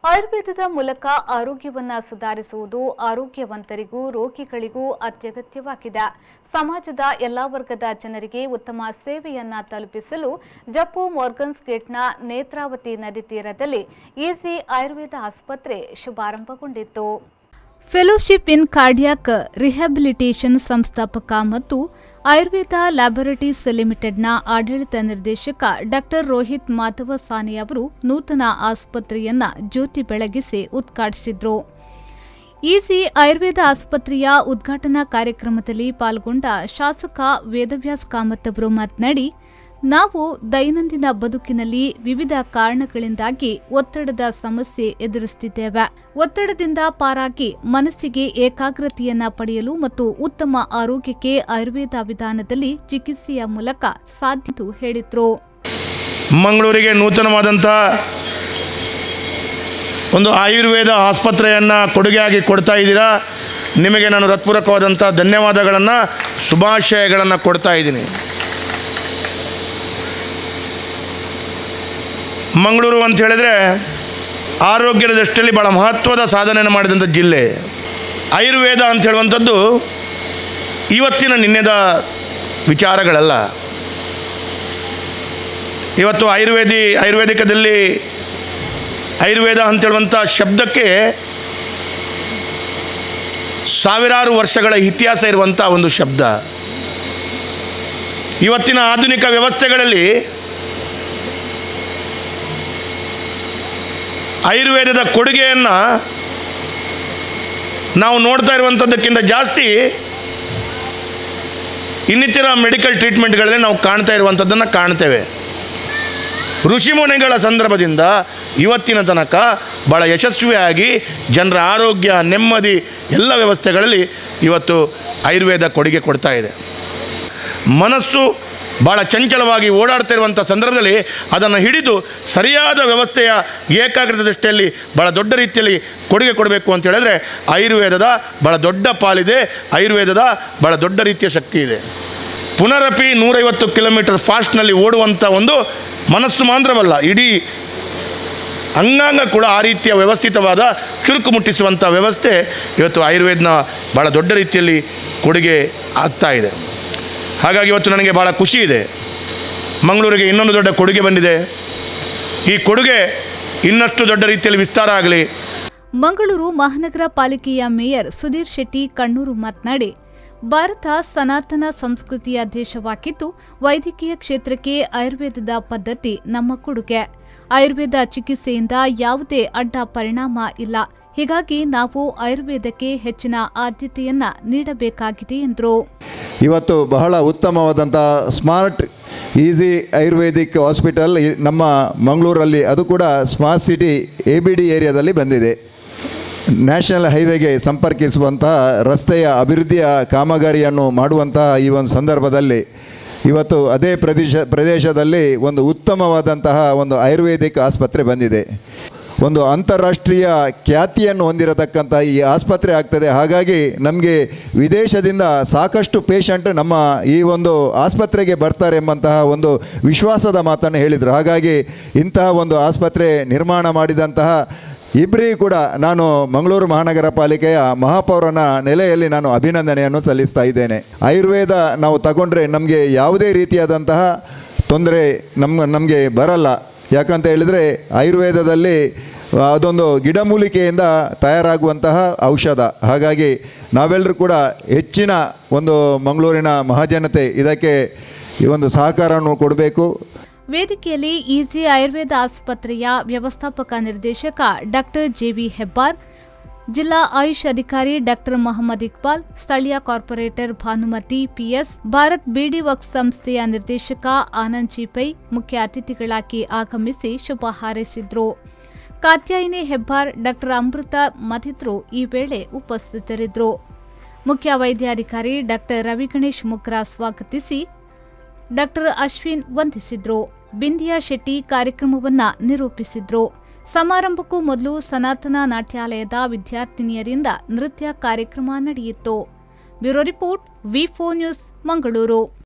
ಆಯುರ್ವೇದದ ಮೂಲಕ ಆರೋಗ್ಯವನ್ನ ಸುಧಾರಿಸುವುದು ಆರೋಗ್ಯವಂತರಿಗೂ ರೋಗಿಗಳಿಗೂ ಅತ್ಯಗತ್ಯವಾಗಿದೆ ಸಮಾಜದ ಎಲ್ಲಾ ವರ್ಗದ ಜನರಿಗೆ ಉತ್ತಮ ಸೇವೆಯನ್ನ ತಲುಪಿಸಲು ಜಪ್ಪು ಮಾರ್ಗನ್ಸ್ ಗೇಟ್ನ ನೇತ್ರಾವತಿ ನದಿ ತೀರದಲ್ಲಿ ಈಸಿ ಆಯುರ್ವೇದ ಆಸ್ಪತ್ರೆ ಶುಭಾರಂಭಗೊಂಡಿತ್ತು ಫೆಲೋಶಿಪ್ ಇನ್ ಕಾರ್ಡಿಯಾಕ್ ರಿಹ್ಯಾಬಿಲಿಟೇಷನ್ ಸಂಸ್ಥಾಪಕ ಮತ್ತು ಆಯುರ್ವೇದ ಲ್ಯಾಬೊರೇಟರೀಸ್ ಲಿಮಿಟೆಡ್ನ ಆಡಳಿತ ನಿರ್ದೇಶಕ ಡಾಕ್ಟರ್ ರೋಹಿತ್ ಮಾಧವ ಸಾನಿ ಅವರು ನೂತನ ಆಸ್ಪತ್ರೆಯನ್ನ ಜ್ಯೋತಿ ಬೆಳಗಿಸಿ ಉದ್ಘಾಟಿಸಿದ್ರು ಈಸಿ ಆಯುರ್ವೇದ ಆಸ್ಪತ್ರೆಯ ಉದ್ಘಾಟನಾ ಕಾರ್ಯಕ್ರಮದಲ್ಲಿ ಪಾಲ್ಗೊಂಡ ಶಾಸಕ ವೇದವ್ಯಾಸ್ ಕಾಮತ್ ಅವರು ಮಾತನಾಡಿ ನಾವು ದೈನಂದಿನ ಬದುಕಿನಲ್ಲಿ ವಿವಿಧ ಕಾರಣಗಳಿಂದಾಗಿ ಒತ್ತಡದ ಸಮಸ್ಯೆ ಎದುರಿಸುತ್ತಿದ್ದೇವೆ ಒತ್ತಡದಿಂದ ಪಾರಾಗಿ ಮನಸ್ಸಿಗೆ ಏಕಾಗ್ರತೆಯನ್ನ ಪಡೆಯಲು ಮತ್ತು ಉತ್ತಮ ಆರೋಗ್ಯಕ್ಕೆ ಆಯುರ್ವೇದ ವಿಧಾನದಲ್ಲಿ ಚಿಕಿತ್ಸೆಯ ಮೂಲಕ ಸಾಧ್ಯ ಎಂದು ಹೇಳಿದ್ರು ಮಂಗಳೂರಿಗೆ ನೂತನವಾದಂಥ ಒಂದು ಆಯುರ್ವೇದ ಆಸ್ಪತ್ರೆಯನ್ನು ಕೊಡುಗೆಯಾಗಿ ಕೊಡ್ತಾ ಇದ್ದೀರಾ ನಿಮಗೆ ನಾನು ಹೃತ್ಪೂರ್ವಕವಾದಂಥ ಧನ್ಯವಾದಗಳನ್ನು ಶುಭಾಶಯಗಳನ್ನು ಕೊಡ್ತಾ ಇದ್ದೀನಿ ಮಂಗಳೂರು ಅಂತ ಹೇಳಿದ್ರೆ ಆರೋಗ್ಯದ ದೃಷ್ಟಿಯಲ್ಲಿ ಭಾಳ ಮಹತ್ವದ ಸಾಧನೆಯನ್ನು ಮಾಡಿದಂಥ ಜಿಲ್ಲೆ ಆಯುರ್ವೇದ ಅಂತ ಹೇಳುವಂಥದ್ದು ಇವತ್ತಿನ ನಿನ್ನೆದ ವಿಚಾರಗಳಲ್ಲ ಇವತ್ತು ಆಯುರ್ವೇದಿ ಆಯುರ್ವೇದಿಕದಲ್ಲಿ ಆಯುರ್ವೇದ ಅಂತ ಹೇಳುವಂಥ ಶಬ್ದಕ್ಕೆ ಸಾವಿರಾರು ವರ್ಷಗಳ ಇತಿಹಾಸ ಇರುವಂಥ ಒಂದು ಶಬ್ದ ಇವತ್ತಿನ ಆಧುನಿಕ ವ್ಯವಸ್ಥೆಗಳಲ್ಲಿ ಆಯುರ್ವೇದದ ಕೊಡುಗೆಯನ್ನು ನಾವು ನೋಡ್ತಾ ಇರುವಂಥದ್ದಕ್ಕಿಂತ ಜಾಸ್ತಿ ಇನ್ನಿತರ ಮೆಡಿಕಲ್ ಟ್ರೀಟ್ಮೆಂಟ್ಗಳಲ್ಲಿ ನಾವು ಕಾಣ್ತಾ ಇರುವಂಥದ್ದನ್ನು ಕಾಣ್ತೇವೆ ಋಷಿಮುನಿಗಳ ಸಂದರ್ಭದಿಂದ ಇವತ್ತಿನ ತನಕ ಭಾಳ ಯಶಸ್ವಿಯಾಗಿ ಜನರ ಆರೋಗ್ಯ ನೆಮ್ಮದಿ ಎಲ್ಲ ವ್ಯವಸ್ಥೆಗಳಲ್ಲಿ ಇವತ್ತು ಆಯುರ್ವೇದ ಕೊಡುಗೆ ಕೊಡ್ತಾ ಇದೆ ಮನಸ್ಸು ಭಾಳ ಚಂಚಲವಾಗಿ ಓಡಾಡ್ತಾ ಇರುವಂಥ ಸಂದರ್ಭದಲ್ಲಿ ಅದನ್ನು ಹಿಡಿದು ಸರಿಯಾದ ವ್ಯವಸ್ಥೆಯ ಏಕಾಗ್ರತೆ ದೃಷ್ಟಿಯಲ್ಲಿ ಭಾಳ ದೊಡ್ಡ ರೀತಿಯಲ್ಲಿ ಕೊಡುಗೆ ಕೊಡಬೇಕು ಅಂತ ಹೇಳಿದ್ರೆ ಆಯುರ್ವೇದದ ಭಾಳ ದೊಡ್ಡ ಪಾಲಿದೆ ಆಯುರ್ವೇದದ ಭಾಳ ದೊಡ್ಡ ರೀತಿಯ ಶಕ್ತಿ ಇದೆ ಪುನರಪಿ ನೂರೈವತ್ತು ಕಿಲೋಮೀಟರ್ ಫಾಸ್ಟ್ನಲ್ಲಿ ಓಡುವಂಥ ಒಂದು ಮನಸ್ಸು ಮಾತ್ರವಲ್ಲ ಇಡೀ ಅಂಗಾಂಗ ಕೂಡ ಆ ರೀತಿಯ ವ್ಯವಸ್ಥಿತವಾದ ಚುರುಕು ಮುಟ್ಟಿಸುವಂಥ ವ್ಯವಸ್ಥೆ ಇವತ್ತು ಆಯುರ್ವೇದನ ಭಾಳ ದೊಡ್ಡ ರೀತಿಯಲ್ಲಿ ಕೊಡುಗೆ ಆಗ್ತಾ ಇದೆ ಹಾಗಾಗಿ ಇವತ್ತು ನನಗೆ ಭಾಳ ಖುಷಿ ಇದೆ ಮಂಗಳೂರಿಗೆ ಇನ್ನೊಂದು ದೊಡ್ಡ ಕೊಡುಗೆ ಬಂದಿದೆ ಈ ಕೊಡುಗೆ ಇನ್ನಷ್ಟು ದೊಡ್ಡ ರೀತಿಯಲ್ಲಿ ವಿಸ್ತಾರ ಆಗಲಿ ಮಂಗಳೂರು ಮಹಾನಗರ ಪಾಲಿಕೆಯ ಮೇಯರ್ ಸುಧೀರ್ ಶೆಟ್ಟಿ ಕಣ್ಣೂರು ಮಾತನಾಡಿ ಭಾರತ ಸನಾತನ ಸಂಸ್ಕೃತಿಯ ದೇಶವಾಗಿದ್ದು ವೈದ್ಯಕೀಯ ಕ್ಷೇತ್ರಕ್ಕೆ ಆಯುರ್ವೇದದ ಪದ್ಧತಿ ನಮ್ಮ ಕೊಡುಗೆ ಆಯುರ್ವೇದ ಚಿಕಿತ್ಸೆಯಿಂದ ಯಾವುದೇ ಅಡ್ಡ ಪರಿಣಾಮ ಇಲ್ಲ ಹೀಗಾಗಿ ನಾವು ಆಯುರ್ವೇದಕ್ಕೆ ಹೆಚ್ಚಿನ ಆದ್ಯತೆಯನ್ನ ನೀಡಬೇಕಾಗಿದೆ ಎಂದರು ಇವತ್ತು ಬಹಳ ಉತ್ತಮವಾದಂಥ ಸ್ಮಾರ್ಟ್ ಈಸಿ ಆಯುರ್ವೇದಿಕ್ ಹಾಸ್ಪಿಟಲ್ ಈ- ನಮ್ಮ ಮಂಗಳೂರಲ್ಲಿ ಅದು ಕೂಡ smart city A B D ಏರಿಯಾದಲ್ಲಿ ಬಂದಿದೆ ನ್ಯಾಷನಲ್ ಹೈವೇಗೆ ಸಂಪರ್ಕಿಸುವಂತಹ ರಸ್ತೆಯ ಅಭಿವೃದ್ಧಿಯ ಕಾಮಗಾರಿಯನ್ನು ಮಾಡುವಂತಹ ಈ ಒಂದು ಸಂದರ್ಭದಲ್ಲಿ ಇವತ್ತು ಅದೇ ಪ್ರದೇಶ ಪ್ರದೇಶದಲ್ಲಿ ಒಂದು ಉತ್ತಮವಾದಂತಹ ಒಂದು ಆಯುರ್ವೇದಿಕ್ ಆಸ್ಪತ್ರೆ ಬಂದಿದೆ ಒಂದು ಅಂತಾರಾಷ್ಟ್ರೀಯ ಖ್ಯಾತಿಯನ್ನು ಹೊಂದಿರತಕ್ಕಂಥ ಈ ಆಸ್ಪತ್ರೆ ಆಗ್ತದೆ ಹಾಗಾಗಿ ನಮಗೆ ವಿದೇಶದಿಂದ ಸಾಕಷ್ಟು ಪೇಷಂಟ್ ನಮ್ಮ ಈ ಒಂದು ಆಸ್ಪತ್ರೆಗೆ ಬರ್ತಾರೆ ಎಂಬಂತಹ ಒಂದು ವಿಶ್ವಾಸದ ಮಾತನ್ನು ಹೇಳಿದರು ಹಾಗಾಗಿ ಇಂತಹ ಒಂದು ಆಸ್ಪತ್ರೆ ನಿರ್ಮಾಣ ಮಾಡಿದಂತಹ ಇಬ್ಬರಿಗೂ ಕೂಡ ನಾನು ಮಂಗಳೂರು ಮಹಾನಗರ ಪಾಲಿಕೆಯ ಮಹಾಪೌರನ ನೆಲೆಯಲ್ಲಿ ನಾನು ಅಭಿನಂದನೆಯನ್ನು ಸಲ್ಲಿಸ್ತಾ ಇದ್ದೇನೆ ಆಯುರ್ವೇದ ನಾವು ತಗೊಂಡ್ರೆ ನಮಗೆ ಯಾವುದೇ ರೀತಿಯಾದಂತಹ ತೊಂದರೆ ನಮ್ಮ ನಮಗೆ ಬರಲ್ಲ ಯಾಕಂತ ಹೇಳಿದರೆ ಆಯುರ್ವೇದದಲ್ಲಿ ಅದೊಂದು ಗಿಡಮೂಲಿಕೆಯಿಂದ ತಯಾರಾಗುವಂತಹ ಔಷಧ ಹಾಗಾಗಿ ನಾವೆಲ್ಲರೂ ಕೂಡ ಹೆಚ್ಚಿನ ಒಂದು ಮಂಗಳೂರಿನ ಮಹಾಜನತೆ ಇದಕ್ಕೆ ಈ ಒಂದು ಸಹಕಾರವನ್ನು ಕೊಡಬೇಕು ವೇದಿಕೆಯಲ್ಲಿ ಈಸಿ ಆಯುರ್ವೇದ ಆಸ್ಪತ್ರೆಯ ವ್ಯವಸ್ಥಾಪಕ ನಿರ್ದೇಶಕ ಡಾಕ್ಟರ್ ಜೆವಿ ಹೆಬ್ಬಾರ್ ಜಿಲ್ಲಾ ಆಯುಷ್ ಅಧಿಕಾರಿ ಡಾಕ್ಟರ್ ಮೊಹಮ್ಮದ್ ಇಕ್ಬಾಲ್ ಸ್ಥಳೀಯ ಕಾರ್ಪೊರೇಟರ್ ಭಾನುಮತಿ ಪಿಎಸ್ ಭಾರತ್ ಬಿಡಿ ವರ್ಕ್ಸ್ ಸಂಸ್ಥೆಯ ನಿರ್ದೇಶಕ ಆನಂದ್ ಚಿಪೈ ಮುಖ್ಯ ಅತಿಥಿಗಳಾಗಿ ಆಗಮಿಸಿ ಶುಭ ಹಾರೈಸಿದ್ರು ಕಾತ್ಯಾಯಿನಿ ಹೆಬ್ಬಾರ್ ಡಾಕ್ಟರ್ ಅಮೃತ ಮತ್ತಿತರರು ಈ ವೇಳೆ ಉಪಸ್ಥಿತರಿದ್ದರು ಮುಖ್ಯ ವೈದ್ಯಾಧಿಕಾರಿ ಡಾಕ್ಟರ್ ರವಿಗಣೇಶ್ ಮುಕ್ರಾ ಸ್ವಾಗತಿಸಿ ಡಾಕ್ಟರ್ ಅಶ್ವಿನ್ ವಂದಿಸಿದ್ರು ಬಿಂದಿಯಾ ಶೆಟ್ಟಿ ಕಾರ್ಯಕ್ರಮವನ್ನ ನಿರೂಪಿಸಿದ್ರು ಸಮಾರಂಭಕ್ಕೂ ಮೊದಲು ಸನಾತನ ನಾಟ್ಯಾಲಯದ ವಿದ್ಯಾರ್ಥಿನಿಯರಿಂದ ನೃತ್ಯ ಕಾರ್ಯಕ್ರಮ ನಡೆಯಿತು bureau report V news Mangaluru